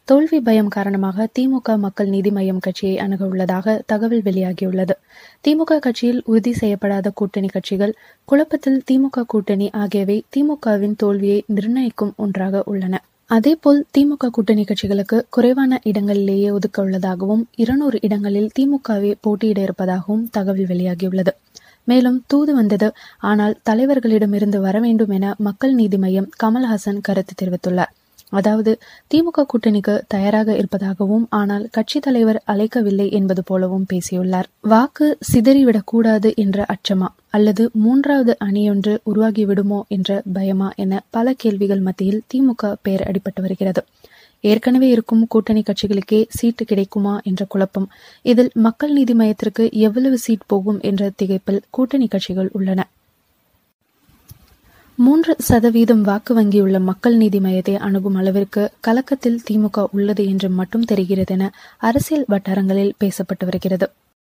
தோல்வி பயம் காரணமாக திமுக மக்கள் நீதி மய்யம் கட்சியை அணுக உள்ளதாக தகவல் வெளியாகியுள்ளது திமுக கட்சியில் உறுதி செய்யப்படாத கூட்டணி கட்சிகள் குழப்பத்தில் திமுக கூட்டணி ஆகியவை திமுகவின் தோல்வியை நிர்ணயிக்கும் ஒன்றாக உள்ளன அதேபோல் திமுக கூட்டணி கட்சிகளுக்கு குறைவான இடங்களிலேயே ஒதுக்க உள்ளதாகவும் இருநூறு இடங்களில் திமுகவே போட்டியிட இருப்பதாகவும் தகவல் வெளியாகியுள்ளது மேலும் தூது வந்தது ஆனால் தலைவர்களிடமிருந்து வர வேண்டும் என மக்கள் நீதி மய்யம் கமல்ஹாசன் கருத்து தெரிவித்துள்ளார் அதாவது திமுக கூட்டணிக்கு தயாராக இருப்பதாகவும் ஆனால் கட்சி தலைவர் அழைக்கவில்லை என்பது போலவும் பேசியுள்ளார் வாக்கு சிதறிவிடக் கூடாது என்ற அச்சமா அல்லது மூன்றாவது அணியொன்று உருவாகிவிடுமோ என்ற பயமா என பல கேள்விகள் மத்தியில் திமுக பெயர் அடிபட்டு வருகிறது ஏற்கனவே இருக்கும் கூட்டணி கட்சிகளுக்கே சீட்டு கிடைக்குமா என்ற குழப்பம் இதில் மக்கள் நீதி மையத்திற்கு எவ்வளவு சீட் போகும் என்ற திகைப்பில் கூட்டணி கட்சிகள் உள்ளன மூன்று சதவீதம் வாக்கு வங்கியுள்ள மக்கள் நீதி மையத்தை அணுகும் அளவிற்கு கலக்கத்தில் திமுக உள்ளது என்று மட்டும் தெரிகிறது என அரசியல் வட்டாரங்களில் பேசப்பட்டு வருகிறது